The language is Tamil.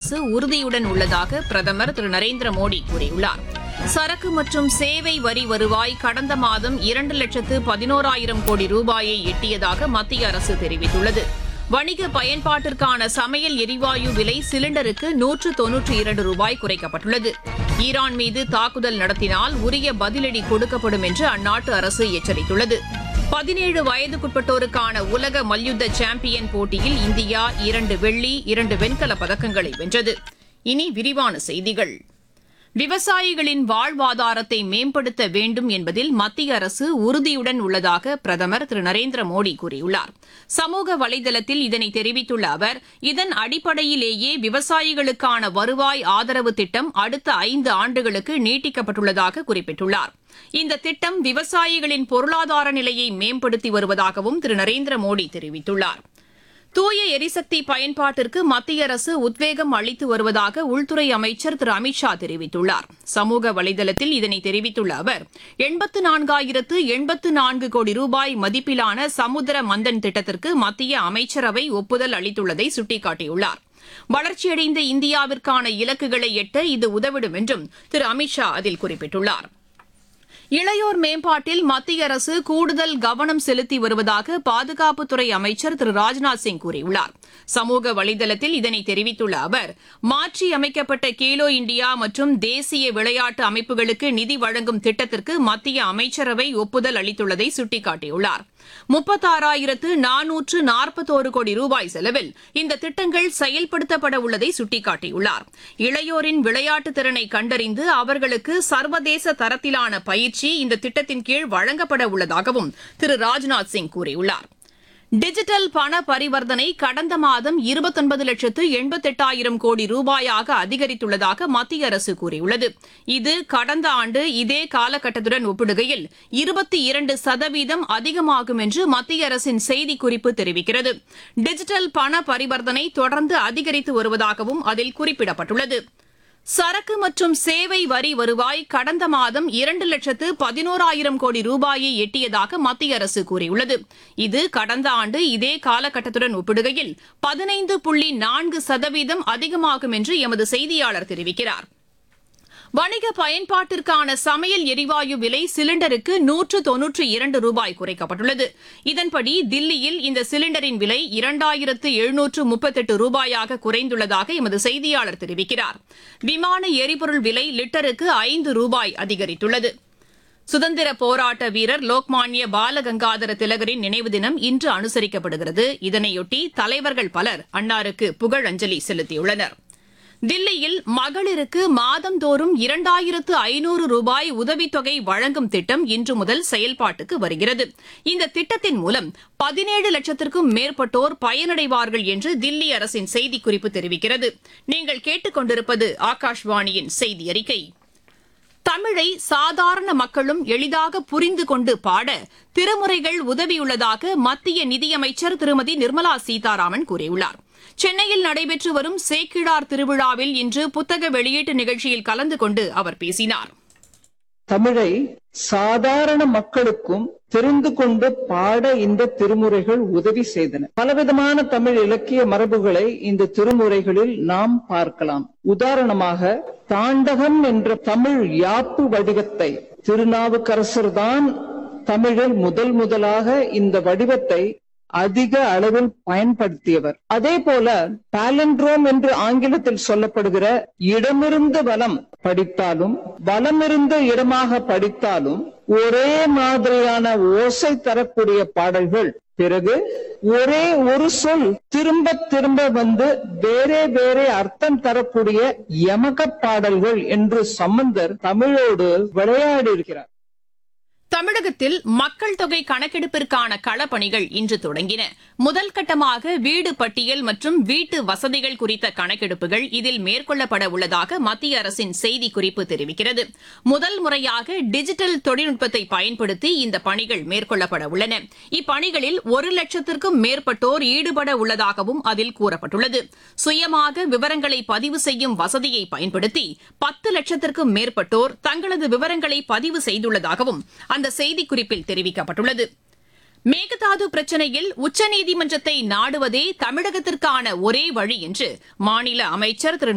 அரசு உறுதியுடன் உள்ளதாக பிரதமர் திரு நரேந்திர மோடி கூறியுள்ளார் சரக்கு மற்றும் சேவை வரி வருவாய் கடந்த மாதம் இரண்டு லட்சத்து பதினோராயிரம் கோடி ரூபாயை எட்டியதாக மத்திய அரசு தெரிவித்துள்ளது வணிக பயன்பாட்டிற்கான சமையல் எரிவாயு விலை சிலிண்டருக்கு நூற்று தொன்னூற்றி இரண்டு ரூபாய் குறைக்கப்பட்டுள்ளது ஈரான் மீது தாக்குதல் நடத்தினால் உரிய பதிலடி கொடுக்கப்படும் என்று அந்நாட்டு அரசு எச்சரித்துள்ளது பதினேழு வயதுக்குட்பட்டோருக்கான உலக மல்யுத்த சாம்பியன் போட்டியில் இந்தியா இரண்டு வெள்ளி இரண்டு வெண்கலப் பதக்கங்களை வென்றது இனி விரிவான செய்திகள் விவசாயிகளின் வாழ்வாதாரத்தை மேம்படுத்த வேண்டும் என்பதில் மத்திய அரசு உறுதியுடன் உள்ளதாக பிரதமர் திரு நரேந்திர மோடி கூறியுள்ளார் சமூக வலைதளத்தில் இதனை தெரிவித்துள்ள அவர் இதன் அடிப்படையிலேயே விவசாயிகளுக்கான வருவாய் ஆதரவு திட்டம் அடுத்த ஐந்து ஆண்டுகளுக்கு நீட்டிக்கப்பட்டுள்ளதாக குறிப்பிட்டுள்ளார் இந்த திட்டம் விவசாயிகளின் பொருளாதார நிலையை மேம்படுத்தி வருவதாகவும் திரு நரேந்திர மோடி தெரிவித்துள்ளார் தூய எரிசக்தி பயன்பாட்டிற்கு மத்திய அரசு உத்வேகம் அளித்து வருவதாக உள்துறை அமைச்சர் திரு அமித்ஷா தெரிவித்துள்ளார் சமூக வலைதளத்தில் இதனை தெரிவித்துள்ள அவர் எண்பத்து நான்காயிரத்து எண்பத்து நான்கு கோடி ரூபாய் மதிப்பிலான சமுத்திர மந்தன் திட்டத்திற்கு மத்திய அமைச்சரவை ஒப்புதல் அளித்துள்ளதை சுட்டிக்காட்டியுள்ளார் வளர்ச்சியடைந்த இந்தியாவிற்கான இலக்குகளை எட்ட இது உதவிடும் என்றும் திரு அமித்ஷா அதில் குறிப்பிட்டுள்ளார் இளையோர் மேம்பாட்டில் மத்திய அரசு கூடுதல் கவனம் செலுத்தி வருவதாக பாதுகாப்புத்துறை அமைச்சர் திரு ராஜ்நாத் சிங் கூறியுள்ளார் சமூக வலைதளத்தில் இதனை தெரிவித்துள்ள அவர் மாற்றி அமைக்கப்பட்ட கேலோ இந்தியா மற்றும் தேசிய விளையாட்டு அமைப்புகளுக்கு நிதி வழங்கும் திட்டத்திற்கு மத்திய அமைச்சரவை ஒப்புதல் அளித்துள்ளதை சுட்டிக்காட்டியுள்ளார் முப்பத்தாறாயிரத்து நானூற்று நாற்பத்தோரு கோடி ரூபாய் செலவில் இந்த திட்டங்கள் செயல்படுத்தப்பட உள்ளதை சுட்டிக்காட்டியுள்ளார் இளையோரின் விளையாட்டு திறனை கண்டறிந்து அவர்களுக்கு சர்வதேச தரத்திலான பயிற்சி இந்த திட்டத்தின் கீழ் வழங்கப்பட உள்ளதாகவும் திரு ராஜ்நாத் சிங் கூறியுள்ளார் டிஜிட்டல் பண பரிவர்த்தனை கடந்த மாதம் இருபத்தொன்பது லட்சத்து எண்பத்தெட்டாயிரம் கோடி ரூபாயாக அதிகரித்துள்ளதாக மத்திய அரசு கூறியுள்ளது இது கடந்த ஆண்டு இதே காலகட்டத்துடன் ஒப்பிடுகையில் இருபத்தி இரண்டு சதவீதம் அதிகமாகும் என்று மத்திய அரசின் செய்திக்குறிப்பு தெரிவிக்கிறது டிஜிட்டல் பண பரிவர்த்தனை தொடர்ந்து அதிகரித்து வருவதாகவும் அதில் குறிப்பிடப்பட்டுள்ளது சரக்கு மற்றும் சேவை வரி வருவாய் கடந்த மாதம் இரண்டு லட்சத்து பதினோராயிரம் கோடி ரூபாயை எட்டியதாக மத்திய அரசு கூறியுள்ளது இது கடந்த ஆண்டு இதே காலகட்டத்துடன் ஒப்பிடுகையில் பதினைந்து புள்ளி நான்கு சதவீதம் அதிகமாகும் என்று எமது செய்தியாளர் தெரிவிக்கிறார் வணிக பயன்பாட்டிற்கான சமையல் எரிவாயு விலை சிலிண்டருக்கு நூற்று தொன்னூற்றி இரண்டு ரூபாய் குறைக்கப்பட்டுள்ளது இதன்படி தில்லியில் இந்த சிலிண்டரின் விலை இரண்டாயிரத்து எழுநூற்று முப்பத்தெட்டு ரூபாயாக குறைந்துள்ளதாக எமது செய்தியாளர் தெரிவிக்கிறார் விமான எரிபொருள் விலை லிட்டருக்கு ஐந்து ரூபாய் அதிகரித்துள்ளது சுதந்திர போராட்ட வீரர் லோக்மான்ய பாலகங்காதர திலகரின் நினைவு தினம் இன்று அனுசரிக்கப்படுகிறது இதனையொட்டி தலைவர்கள் பலர் அன்னாருக்கு புகழஞ்சலி செலுத்தியுள்ளனா் தில்லியில் மகளிருக்கு மாதந்தோறும் இரண்டாயிரத்து ஐநூறு ரூபாய் உதவித்தொகை வழங்கும் திட்டம் இன்று முதல் செயல்பாட்டுக்கு வருகிறது இந்த திட்டத்தின் மூலம் பதினேழு லட்சத்திற்கும் மேற்பட்டோர் பயனடைவார்கள் என்று தில்லி அரசின் செய்திக்குறிப்பு தெரிவிக்கிறது நீங்கள் கேட்டுக்கொண்டிருப்பது ஆகாஷ்வாணியின் செய்தி அறிக்கை தமிழை சாதாரண மக்களும் எளிதாக புரிந்து கொண்டு பாட திருமுறைகள் உதவியுள்ளதாக மத்திய நிதியமைச்சர் திருமதி நிர்மலா சீதாராமன் கூறியுள்ளார் சென்னையில் நடைபெற்று வரும் சேக்கிழார் திருவிழாவில் இன்று புத்தக வெளியீட்டு நிகழ்ச்சியில் கலந்து கொண்டு அவர் பேசினார் தமிழை சாதாரண மக்களுக்கும் தெரிந்து கொண்டு பாட இந்த திருமுறைகள் உதவி செய்தன பலவிதமான தமிழ் இலக்கிய மரபுகளை இந்த திருமுறைகளில் நாம் பார்க்கலாம் உதாரணமாக தாண்டகம் என்ற தமிழ் யாப்பு வடிவத்தை திருநாவுக்கரசர் தான் தமிழில் முதல் முதலாக இந்த வடிவத்தை அதிக அளவில் பயன்படுத்தியவர் அதே போல பாலண்ட்ரோம் என்று ஆங்கிலத்தில் சொல்லப்படுகிற இடமிருந்து வலம் படித்தாலும் வலமிருந்து இடமாக படித்தாலும் ஒரே மாதிரியான ஓசை தரக்கூடிய பாடல்கள் பிறகு ஒரே ஒரு சொல் திரும்ப திரும்ப வந்து வேறே வேறே அர்த்தம் தரக்கூடிய யமக பாடல்கள் என்று சம்பந்தர் தமிழோடு விளையாடி இருக்கிறார் தமிழகத்தில் மக்கள் தொகை கணக்கெடுப்பிற்கான களப்பணிகள் இன்று தொடங்கின முதல் கட்டமாக வீடு பட்டியல் மற்றும் வீட்டு வசதிகள் குறித்த கணக்கெடுப்புகள் இதில் மேற்கொள்ளப்பட உள்ளதாக மத்திய அரசின் செய்திக்குறிப்பு தெரிவிக்கிறது முதல் முறையாக டிஜிட்டல் தொழில்நுட்பத்தை பயன்படுத்தி இந்த பணிகள் மேற்கொள்ளப்பட உள்ளன இப்பணிகளில் ஒரு லட்சத்திற்கும் மேற்பட்டோர் ஈடுபட உள்ளதாகவும் அதில் கூறப்பட்டுள்ளது சுயமாக விவரங்களை பதிவு செய்யும் வசதியை பயன்படுத்தி பத்து லட்சத்திற்கும் மேற்பட்டோர் தங்களது விவரங்களை பதிவு செய்துள்ளதாகவும் அந்த செய்திக்குறிப்பில் தெரிவிக்கப்பட்டுள்ளது மேகதாது பிரச்சினையில் உச்சநீதிமன்றத்தை நாடுவதே தமிழகத்திற்கான ஒரே வழி என்று மாநில அமைச்சர் திரு